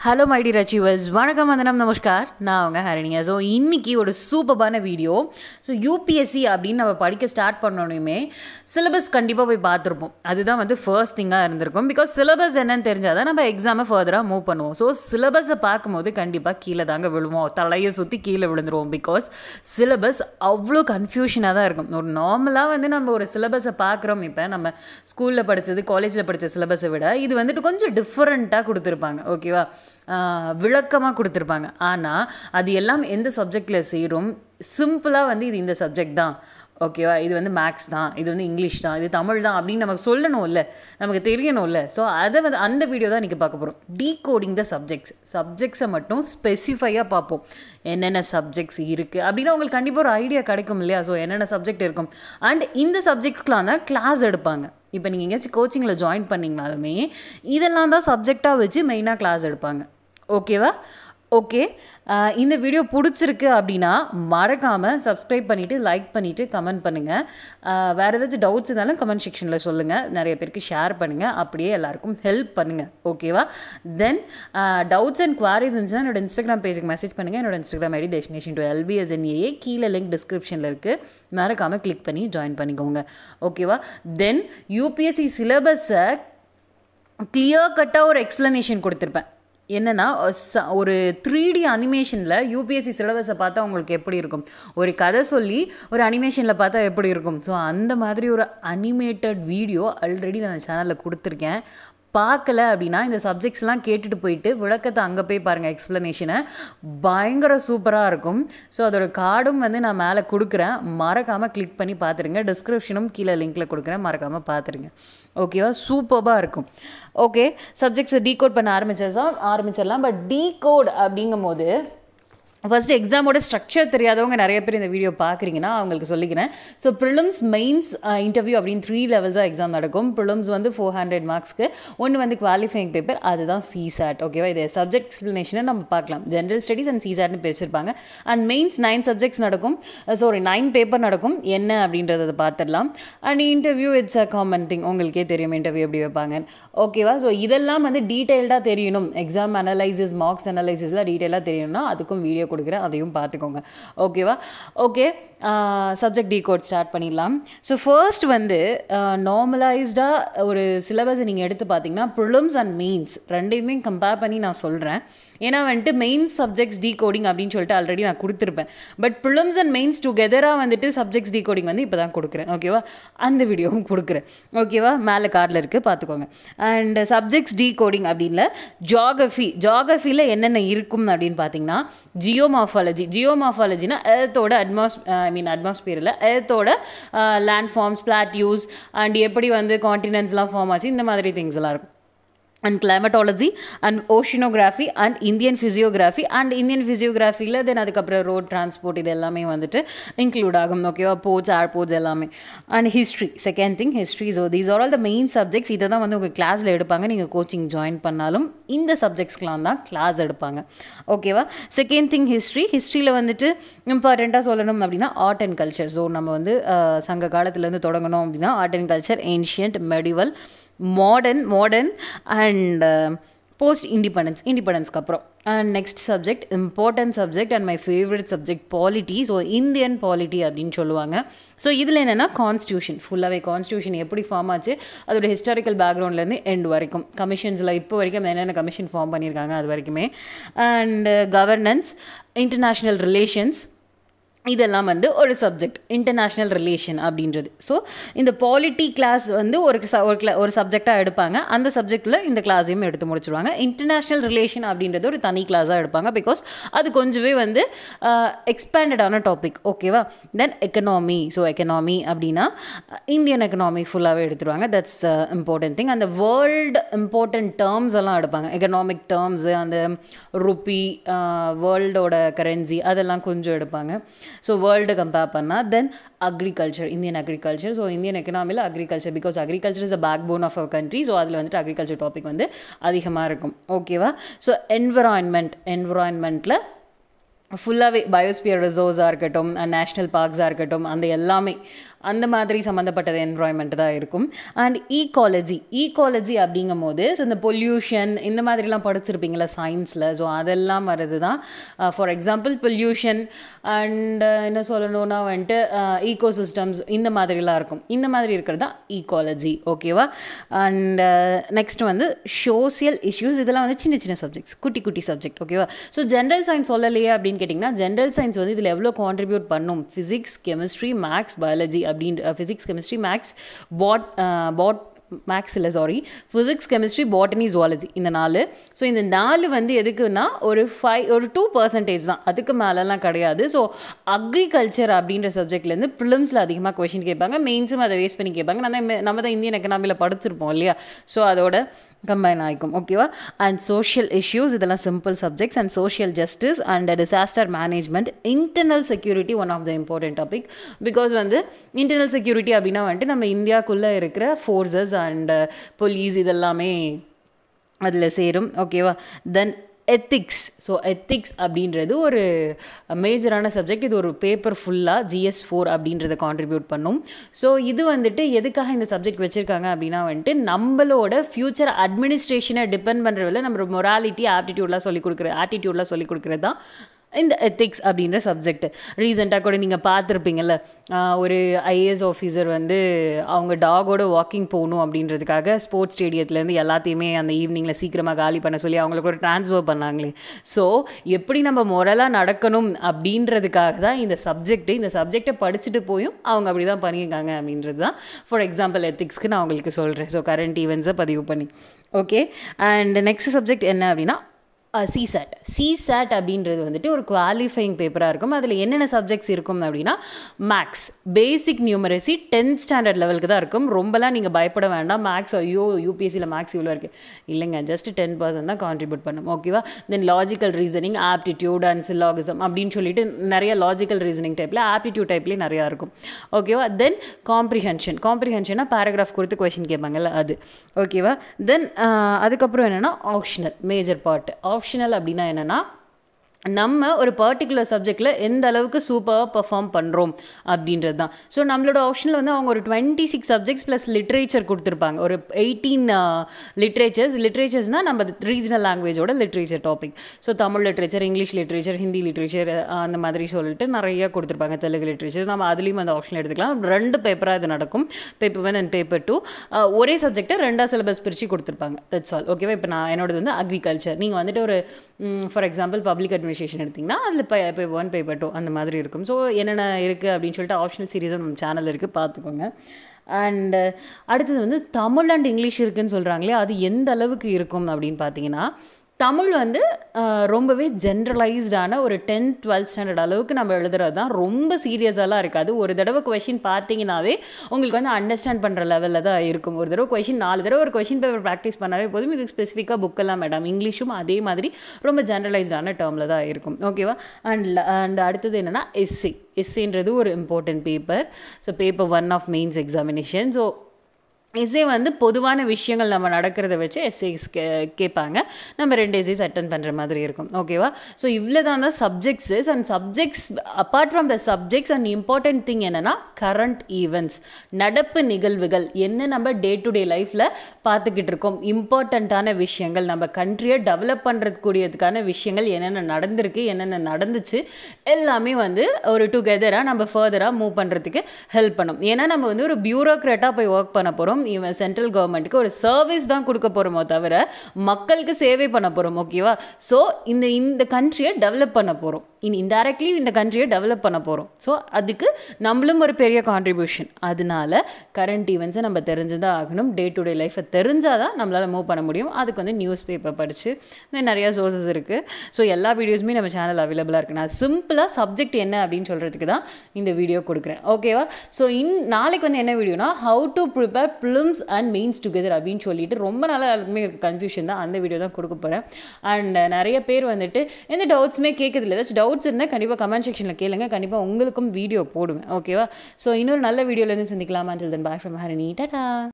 hello my dear achievers வணக்கம் வந்தனம் நமஸ்கார் நான் அவங்க ஹரணியா ஸோ இன்றைக்கி ஒரு சூப்பரான வீடியோ ஸோ யூபிஎஸ்சி அப்படின்னு நம்ம படிக்க ஸ்டார்ட் பண்ணோன்னுமே சிலபஸ் கண்டிப்பாக போய் பார்த்துருப்போம் அதுதான் வந்து ஃபர்ஸ்ட் திங்காக இருந்திருக்கும் பிகாஸ் சிலபஸ் என்னன்னு தெரிஞ்சால் தான் நம்ம எக்ஸாமை ஃபர்தராக மூவ் பண்ணுவோம் ஸோ சிலபஸை பார்க்கும்போது கண்டிப்பாக கீழே தாங்க விழுவோம் தலையை சுற்றி கீழே விழுந்துருவோம் பிகாஸ் சிலபஸ் அவ்வளோ கன்ஃபியூஷனாக தான் இருக்கும் ஒரு நார்மலாக வந்து நம்ம ஒரு சிலபஸை பார்க்குறோம் இப்போ நம்ம ஸ்கூலில் படித்தது காலேஜில் படித்த சிலபஸை விட இது வந்துட்டு கொஞ்சம் டிஃப்ரெண்ட்டாக கொடுத்துருப்பாங்க ஓகேவா விளக்கமாக கொடுத்துருப்பாங்க ஆனால் அது எல்லாம் எந்த சப்ஜெக்டில் சேரும் சிம்பிளாக வந்து இது இந்த சப்ஜெக்ட் தான் ஓகேவா இது வந்து மேக்ஸ் தான் இது வந்து இங்கிலீஷ் தான் இது தமிழ் தான் அப்படின்னு நமக்கு சொல்லணும்ல நமக்கு தெரியணும்ல ஸோ அதை வந்து அந்த வீடியோ தான் இன்றைக்கி பார்க்க போகிறோம் டீ கோடிங் த சப்ஜெக்ட்ஸ் சப்ஜெக்ட்ஸை மட்டும் ஸ்பெசிஃபையாக பார்ப்போம் என்னென்ன சப்ஜெக்ட்ஸ் இருக்குது அப்படின்னா உங்களுக்கு கண்டிப்பாக ஒரு ஐடியா கிடைக்கும் இல்லையா ஸோ என்னென்ன சப்ஜெக்ட் இருக்கும் அண்ட் இந்த சப்ஜெக்ட்ஸ்க்கெலாம் தான் கிளாஸ் எடுப்பாங்க இப்போ நீங்கள் எங்கேயாச்சும் கோச்சிங்கில் ஜாயின் பண்ணிங்கனாலுமே இதெல்லாம் தான் சப்ஜெக்டாக வச்சு மெயினாக கிளாஸ் எடுப்பாங்க ஓகேவா ஓகே இந்த வீடியோ பிடிச்சிருக்கு அப்படின்னா மறக்காமல் சப்ஸ்கிரைப் பண்ணிவிட்டு லைக் பண்ணிவிட்டு கமெண்ட் பண்ணுங்கள் வேறு ஏதாச்சும் டவுட்ஸ் இருந்தாலும் கமெண்ட் செக்ஷனில் சொல்லுங்கள் நிறைய பேருக்கு ஷேர் பண்ணுங்கள் அப்படியே எல்லாருக்கும் ஹெல்ப் பண்ணுங்கள் ஓகேவா தென் டவுட்ஸ் அண்ட் குவாரிஸ் இருந்துச்சுன்னா என்னோட இன்ஸ்டாகிராம் பேஜுக்கு மெசேஜ் பண்ணுங்கள் என்னோட இன்ஸ்டாகிராம் ஐடி டெஸ்டினேஷன் டு எல்பிஎஸ்என்ஏஏ கீழே லிங்க் டிஸ்கிரிப்ஷனில் இருக்குது மறக்காமல் கிளிக் பண்ணி ஜாயின் பண்ணிக்கோங்க ஓகேவா தென் யூபிஎஸ்சி சிலபஸை கிளியர் கட்டாக ஒரு எக்ஸ்ப்ளனேஷன் கொடுத்துருப்பேன் என்னென்னா ஒரு த்ரீ டி அனிமேஷனில் யூபிஎஸ்சி சிலபஸை பார்த்தா உங்களுக்கு எப்படி இருக்கும் ஒரு கதை சொல்லி ஒரு அனிமேஷனில் பார்த்தா எப்படி இருக்கும் ஸோ அந்த மாதிரி ஒரு அனிமேட்டட் வீடியோ ஆல்ரெடி நான் சேனலில் கொடுத்துருக்கேன் பார்க்கல அப்படின்னா இந்த சப்ஜெக்ட்ஸ்லாம் கேட்டுட்டு போயிட்டு விளக்கத்தை அங்கே போய் பாருங்கள் எக்ஸ்ப்ளனேஷனை பயங்கர சூப்பராக இருக்கும் ஸோ அதோட கார்டும் வந்து நான் மேலே கொடுக்குறேன் மறக்காமல் கிளிக் பண்ணி பார்த்துருங்க டிஸ்கிரிப்ஷனும் கீழே லிங்க்கில் கொடுக்குறேன் மறக்காமல் பார்த்துருங்க ஓகேவா சூப்பராக இருக்கும் ஓகே சப்ஜெக்ட்ஸை டீகோட் பண்ண ஆரம்பிச்சா ஆரம்பிச்சிடலாம் பட் டீகோட் அப்படிங்கும் போது ஃபஸ்ட்டு எக்ஸாமோட ஸ்ட்ரக்சர் தெரியாதவங்க நிறைய பேர் இந்த வீடியோ பார்க்குறீங்கன்னா அவங்களுக்கு சொல்லிக்கிறேன் ஸோ ப்ரிலிம்ஸ் மெயின்ஸ் இன்டர்வியூ அப்படின்னு த்ரீ லெவல்ஸாக எக்ஸாம் நடக்கும் ப்ரிலிம்ஸ் வந்து ஃபோர் ஹண்ட்ரட் மார்க்ஸ்க்கு ஒன்று வந்து குவாலிஃபைங் பேப்பர் அதுதான் சிசாட் ஓகேவா இது சப்ஜெக்ட் எக்ஸ்ப்ளனேஷனை நம்ம பார்க்கலாம் ஜென்ரல் ஸ்டடீஸ் அண்ட் சிசாட்னு பேசியிருப்பாங்க அண்ட் மெயின்ஸ் நைன் சப்ஜெக்ட்ஸ் நடக்கும் சாரி நைன் பேப்பர் நடக்கும் என்ன அப்படின்றத பார்த்துடலாம் and interview it's a common thing உங்களுக்கே தெரியும் இன்டர்வியூ எப்படி வைப்பாங்க ஓகேவா ஸோ இதெல்லாம் வந்து டீட்டெயில்டாக தெரியணும் எக்ஸாம் அனலைசிஸ் மார்க்ஸ் அனலைசிஸ்லாம் டீட்டெயிலாக தெரியணும்னா அதுக்கும் வீடியோ கொடுக்குறேன் அதையும் பார்த்துக்கோங்க ஓகேவா okay subject decode start பண்ணிடலாம் ஸோ ஃபர்ஸ்ட் வந்து நார்மலைஸ்டாக ஒரு சிலபஸை நீங்கள் எடுத்து பார்த்தீங்கன்னா ப்ரிலிம்ஸ் அண்ட் மெயின்ஸ் ரெண்டையுமே கம்பேர் பண்ணி நான் சொல்கிறேன் ஏன்னா வந்துட்டு மெயின்ஸ் சப்ஜெக்ட்ஸ் டீ கோடிங் அப்படின்னு சொல்லிட்டு ஆல்ரெடி நான் கொடுத்துருப்பேன் பட் ப்ரிலிம்ஸ் அண்ட் மெயின்ஸ் டுகெதராக வந்துட்டு சப்ஜெக்ட்ஸ் டீ கோடிங் வந்து இப்போ தான் கொடுக்குறேன் ஓகேவா அந்த வீடியோவும் கொடுக்குறேன் ஓகேவா மேலே கார்டில் இருக்குது பார்த்துக்கோங்க அண்ட் சப்ஜெக்ட்ஸ் டீ கோடிங் அப்படின்ல ஜாகிரஃபி ஜாகிரஃபியில் என்னென்ன இருக்கும் அப்படின்னு பார்த்தீங்கன்னா ஜியோமாஃபாலஜி ஜியோமாஃபாலஜினா எர்த்தோட அட்மாஸ் ஐ மீன் அட்மாஸ்பியரில் எர்த்தோட லேண்ட் ஃபார்ம்ஸ் பிளாட்யூஸ் அண்ட் எப்படி வந்து காண்டினென்ட்ஸ்லாம் ஃபார்ம் ஆச்சு இந்த மாதிரி திங்ஸ் எல்லாம் இருக்கும் and climatology and oceanography and Indian physiography and Indian ஃபிசியோகிராஃபியில் தென் அதுக்கப்புறம் ரோட் டிரான்ஸ்போர்ட் இது எல்லாமே வந்துட்டு இன்க்ளூட் ஆகும் ஓகேவா போர்ட்ஸ் ஏர்போர்ட்ஸ் எல்லாமே and history second thing history so these are all the main subjects இதை தான் வந்து உங்கள் கிளாஸில் எடுப்பாங்க நீங்கள் கோச்சிங் ஜாயின் பண்ணாலும் இந்த சப்ஜெக்ட்ஸ்க்கெலாம் தான் கிளாஸ் எடுப்பாங்க ஓகேவா செகண்ட் திங் ஹிஸ்ட்ரி ஹிஸ்ட்ரியில் வந்துட்டு இம்பார்ட்டண்ட்டாக சொல்லணும் அப்படின்னா ஆர்ட் அண்ட் கல்ச்சர் ஸோ நம்ம வந்து சங்க காலத்துலேருந்து தொடங்கணும் அப்படின்னா art and culture ancient medieval modern modern and post independence இண்டிபெண்டன்ஸ்க்கு அப்புறம் and next subject important subject and my favourite subject polity so Indian polity அப்படின்னு சொல்லுவாங்க ஸோ இதில் என்னென்னா கான்ஸ்டியூஷன் ஃபுல்லாகவே கான்ஸ்டியூஷன் எப்படி ஃபார்ம் ஆச்சு அதோட ஹிஸ்டாரிக்கல் பேக்ரவுண்ட்லேருந்து எண்ட் வரைக்கும் கமிஷன்ஸில் இப்போ வரைக்கும் என்னென்ன கமிஷன் ஃபார்ம் பண்ணியிருக்காங்க அது வரைக்குமே அண்ட் கவர்னன்ஸ் இன்டர்நேஷ்னல் ரிலேஷன்ஸ் இதெல்லாம் வந்து ஒரு சப்ஜெக்ட் இன்டர்நேஷ்னல் ரிலேஷன் அப்படின்றது ஸோ இந்த பாலிட்டி கிளாஸ் வந்து ஒரு ஒரு கிளா ஒரு சப்ஜெக்டாக எடுப்பாங்க அந்த சப்ஜெக்டில் இந்த கிளாஸையும் எடுத்து முடிச்சிருவாங்க இன்டர்நேஷ்னல் ரிலேஷன் அப்படின்றது ஒரு தனி கிளாஸாக எடுப்பாங்க பிகாஸ் அது கொஞ்சமே வந்து எக்ஸ்பேண்டடான டாபிக் ஓகேவா தென் எக்கனாமி ஸோ எக்கனாமி அப்படின்னா இந்தியன் எக்கனாமி ஃபுல்லாகவே எடுத்துருவாங்க தட்ஸ் இம்பார்ட்டன்ட் திங் அந்த வேர்ல்டு இம்பார்ட்டன்ட் டேர்ம்ஸ் எல்லாம் எடுப்பாங்க எக்கனாமிக் டேர்ம்ஸு அந்த ருப்பி வேர்ல்டோட கரன்சி அதெல்லாம் கொஞ்சம் எடுப்பாங்க ஸோ வேர்ல்டு கம்பேர் பண்ணால் then agriculture Indian agriculture so Indian எக்கனாமியில் agriculture because agriculture is a backbone of our country so அதில் வந்துட்டு அக்ரிகல்ச்சர் டாபிக் வந்து அதிகமாக இருக்கும் ஓகேவா ஸோ என்விரான்மெண்ட் என்விரான்மெண்ட்டில் ஃபுல்லாகவே பயோஸ்பியர் ரிசர்வ்ஸாக இருக்கட்டும் நேஷ்னல் பார்க்ஸாக இருக்கட்டும் அந்த எல்லாமே அந்த மாதிரி சம்மந்தப்பட்டது என்வாயன்மெண்ட் தான் இருக்கும் அண்ட் ஈகாலஜி ஈகாலஜி அப்படிங்கும் போது ஸோ இந்த பொல்யூஷன் இந்த மாதிரிலாம் படிச்சிருப்பீங்களா சயின்ஸில் ஸோ அதெல்லாம் வருது தான் ஃபார் எக்ஸாம்பிள் பொல்யூஷன் அண்ட் என்ன சொல்லணும்னா வந்துட்டு ஈகோ சிஸ்டம்ஸ் இந்த மாதிரிலாம் இருக்கும் இந்த மாதிரி இருக்கிறது தான் ஈகாலஜி ஓகேவா அண்ட் நெக்ஸ்ட் வந்து சோசியல் இஷ்யூஸ் இதெல்லாம் வந்து சின்ன சின்ன சப்ஜெக்ட்ஸ் குட்டி குட்டி சப்ஜெக்ட் ஓகேவா ஸோ ஜென்ரல் சயின்ஸ் சொல்லலையே அப்படின்னு கேட்டிங்கன்னா ஜென்ரல் சயின்ஸ் வந்து இதில் எவ்வளோ கான்ட்ரிபியூட் பண்ணும் ஃபிசிக்ஸ் கெமிஸ்ட்ரி மேக்ஸ் பயாலஜி அப்படின்ற physics chemistry maths bot bot maths இல்லை sorry physics chemistry botany zoology இந்த நாலு ஸோ இந்த நாலு வந்து எதுக்குன்னா ஒரு ஃபைவ் ஒரு டூ பர்சன்டேஜ் தான் அதுக்கு மேலெலாம் கிடையாது ஸோ அக்ரிகல்ச்சர் அப்படின்ற சப்ஜெக்ட்லேருந்து ப்ரிலிம்ஸில் அதிகமாக கொஷின் கேட்பாங்க மெயின்ஸும் அதை வேஸ்ட் பண்ணி கேட்பாங்க நம்ம நம்ம தான் இந்தியன் எக்கனாமியில் படிச்சிருப்போம் இல்லையா ஸோ அதோட கம்பைன் ஆகிக்கும் ஓகேவா அண்ட் சோஷியல் இஷ்யூஸ் இதெல்லாம் simple subjects and social justice and disaster management internal security one of the important topic because வந்து இன்டர்னல் செக்யூரிட்டி அப்படின்னா வந்துட்டு நம்ம இந்தியாவுக்குள்ளே இருக்கிற ஃபோர்ஸஸ் அண்ட் போலீஸ் இதெல்லாமே அதில் சேரும் ஓகேவா தென் எத்திக்ஸ் ஸோ எத்திக்ஸ் அப்படின்றது ஒரு மேஜரான சப்ஜெக்ட் இது ஒரு பேப்பர் ஃபுல்லாக ஜிஎஸ் ஃபோர் அப்படின்றத கான்ட்ரிபியூட் பண்ணும் ஸோ இது வந்துட்டு எதுக்காக இந்த சப்ஜெக்ட் வச்சுருக்காங்க அப்படின்னா வந்துட்டு நம்மளோட ஃப்யூச்சர் அட்மினிஸ்ட்ரேஷனை டிபெண்ட் பண்ணுறதில் நம்ம மொராலிட்டி ஆப்டிடியூட்லாம் சொல்லிக் கொடுக்குறது ஆட்டிடியூட்லாம் சொல்லிக் கொடுக்குறது தான் இந்த எத்திக்ஸ் அப்படின்ற சப்ஜெக்ட் ரீசெண்டாக கூட நீங்கள் பார்த்துருப்பீங்கல்ல ஒரு ஐஏஎஸ் ஆஃபீஸர் வந்து அவங்க டாகோட வாக்கிங் போகணும் அப்படின்றதுக்காக ஸ்போர்ட்ஸ் ஸ்டேடியத்துலேருந்து எல்லாத்தையுமே அந்த ஈவினிங்கில் சீக்கிரமாக காலி பண்ண சொல்லி அவங்களுக்கு ஒரு ட்ரான்ஸ்ஃபர் பண்ணாங்களே ஸோ எப்படி நம்ம மொரலாக நடக்கணும் அப்படின்றதுக்காக தான் இந்த சப்ஜெக்ட்டு இந்த சப்ஜெக்டை படிச்சுட்டு போயும் அவங்க அப்படி தான் பண்ணியிருக்காங்க அப்படின்றது தான் ஃபார் எக்ஸாம்பிள் எத்திக்ஸ்க்கு நான் உங்களுக்கு சொல்கிறேன் ஸோ கரண்ட் ஈவெண்ட்ஸை பதிவு பண்ணி ஓகே அண்ட் நெக்ஸ்ட் சப்ஜெக்ட் என்ன அப்படின்னா சிசேட் சிசேட் அப்படின்றது வந்துட்டு ஒரு குவாலிஃபைங் பேப்பராக இருக்கும் அதில் என்னென்ன சப்ஜெக்ட்ஸ் இருக்கும் அப்படின்னா maths basic numeracy tenth standard லெவலுக்கு தான் இருக்கும் ரொம்பலாம் நீங்கள் பயப்பட வேண்டாம் மேக்ஸ் ஐயோ யூபிஎஸ்சியில் மேக்ஸ் இவ்வளோ இருக்குது இல்லைங்க ஜஸ்ட் டென் பர்சன்ட் தான் கான்ட்ரிபியூட் பண்ணும் ஓகேவா then logical reasoning aptitude and syllogism அப்படின்னு சொல்லிட்டு நிறைய லாஜிக்கல் ரீசனிங் டைப்பில் ஆப்டிடியூட் டைப்லேயே நிறையா இருக்கும் ஓகேவா தென் காம்ப்ரிஹென்ஷன் காம்ப்ரிஹென்ஷனாக பேராகிராஃப் கொடுத்து கொஷின் கேட்பாங்கல்ல அது ஓகேவா தென் அதுக்கப்புறம் என்னென்னா ஆப்ஷனல் மேஜர் பார்ட் ஆப்ஷனல் அப்படின்னா என்னென்னா நம்ம ஒரு பர்டிகுலர் சப்ஜெக்டில் எந்த அளவுக்கு சூப்பராக பெர்ஃபார்ம் பண்ணுறோம் அப்படின்றது தான் ஸோ நம்மளோட ஆப்ஷனில் வந்து அவங்க ஒரு twenty six subjects plus literature கொடுத்துருப்பாங்க ஒரு எயிட்டீன் லிட்ரேச்சர்ஸ் லிட்ரேச்சர்ஸ்னால் நம்ம ரீஜனல் லாங்குவேஜோட literature topic so Tamil literature English literature Hindi literature அந்த மாதிரி சொல்லிட்டு நிறைய கொடுத்துருப்பாங்க தெலுங்கு லிட்ரேச்சர் நம்ம அதுலேயும் அந்த ஆப்ஷன் எடுத்துக்கலாம் ரெண்டு பேப்பராக இது நடக்கும் paper one and paper two ஒரே சப்ஜெக்ட்டை ரெண்டாக சிலபஸ் பிரித்து கொடுத்துருப்பாங்க தட்ஸ் ஆல் ஓகேவா இப்போ நான் என்னோடது வந்து அக்ரிகல்ச்சர் நீங்கள் வந்துட்டு ஒரு ஃபார் எக்ஸாம்பிள் பப்ளிக் அட்மினிஸ்ட்ரேஷன் எடுத்திங்கன்னா அதில் பேப்பர் ஒன் பேப்பர் டூ அந்த மாதிரி இருக்கும் ஸோ என்னென்ன இருக்குது அப்படின்னு சொல்லிட்டு ஆப்ஷனல் சீரீஸும் நம்ம சேனல் இருக்குது பார்த்துக்கோங்க அண்டு அடுத்தது வந்து தமிழ் அண்ட் இங்கிலீஷ் இருக்குதுன்னு சொல்கிறாங்களே அது எந்த அளவுக்கு இருக்கும் அப்படின்னு பார்த்தீங்கன்னா தமிழ் வந்து ரொம்பவே ஜென்ரலைஸ்டான ஒரு டென்த் டுவெல்த் ஸ்டாண்டர்ட் அளவுக்கு நம்ம எழுதுறது தான் ரொம்ப சீரியஸாலாம் இருக்காது ஒரு தடவை கொஷின் பார்த்தீங்கன்னாவே உங்களுக்கு வந்து அண்டர்ஸ்டாண்ட் பண்ணுற லெவலில் தான் இருக்கும் ஒரு தடவை கொஷின் நாலு தடவை ஒரு கொஷின் பேப்பர் ப்ராக்டிஸ் பண்ணாவே போதும் இதுக்கு ஸ்பெசிஃபிக்காக புக்கெல்லாம் மேடம் இங்கிலீஷும் அதே மாதிரி ரொம்ப ஜென்ரலைஸ்டான டேர்மில் தான் இருக்கும் ஓகேவா அண்ட் அண்ட் அடுத்தது என்னென்னா எஸ்சி எஸ்சின்றது ஒரு important paper so paper one of mains examination so essay வந்து பொதுவான விஷயங்கள் நம்ம நடக்கிறத வச்சு எஸ்ஏஸ் கே கேட்பாங்க நம்ம ரெண்டு எஸ்ஏஸ் அட்டன் பண்ணுற மாதிரி இருக்கும் ஓகேவா ஸோ இவ்வளோ தான் தான் subjects and subjects apart from the subjects and important thing என்னென்னா கரண்ட் ஈவெண்ட்ஸ் நடப்பு நிகழ்வுகள் என்ன நம்ம டே டு டே லைஃப்பில் பார்த்துக்கிட்டு இருக்கோம் இம்பார்ட்டண்ட்டான விஷயங்கள் நம்ம கண்ட்ரியை டெவலப் பண்ணுறதுக்கூடியதுக்கான விஷயங்கள் என்னென்ன நடந்திருக்கு என்னென்ன நடந்துச்சு எல்லாமே வந்து ஒரு டுகெதராக நம்ம ஃபர்தராக மூவ் பண்ணுறதுக்கு ஹெல்ப் பண்ணும் ஏன்னா நம்ம வந்து ஒரு பியூரோக்ராட்டாக போய் ஒர்க் பண்ண போகிறோம் இவன் சென்ட்ரல் கவர்மெண்ட்டுக்கு ஒரு சர்வீஸ் தான் கொடுக்க போகிறோமோ தவிர மக்களுக்கு சேவை பண்ண போகிறோம் ஓகேவா ஸோ இந்த இந்த கண்ட்ரியை டெவலப் பண்ண போகிறோம் இன் இன்டைரக்ட்லி இந்த கண்ட்ரியை டெவலப் பண்ண போகிறோம் ஸோ அதுக்கு நம்மளும் ஒரு பெரிய கான்ட்ரிபியூஷன் அதனால கரண்ட் ஈவெண்ட்ஸை நம்ம தெரிஞ்சு தான் ஆகணும் டே டு டே லைஃப்பை தெரிஞ்சால் தான் நம்மளால் மூவ் பண்ண முடியும் அதுக்கு வந்து நியூஸ் பேப்பர் படித்து நிறையா சோர்சஸ் இருக்குது ஸோ எல்லா வீடியோஸுமே நம்ம சேனல் அவைலபிளாக இருக்குது நான் சிம்பிளாக சப்ஜெக்ட் என்ன அப்படின்னு சொல்கிறதுக்கு தான் இந்த வீடியோ கொடுக்குறேன் ஓகேவா ஸோ இன் நாளைக்கு வந்து என்ன வீடியோனா how to prepare prelims and mains together அப்படின்னு சொல்லிட்டு ரொம்ப நாளாக எல்லாருக்குமே கன்ஃபியூஷன் தான் அந்த வீடியோ தான் கொடுக்க போகிறேன் அண்ட் நிறைய பேர் வந்துட்டு எந்த டவுட்ஸுமே கேட்குறதில்ல ஏதாச்சும் டவுட்ஸ் இருந்தால் கண்டிப்பாக கமெண்ட் செக்ஷனில் கேளுங்க கண்டிப்பாக உங்களுக்கும் வீடியோ போடுவேன் ஓகேவா ஸோ இன்னொரு நல்ல வீடியோலேருந்து சந்திக்கலாம் until then bye from Harini Tata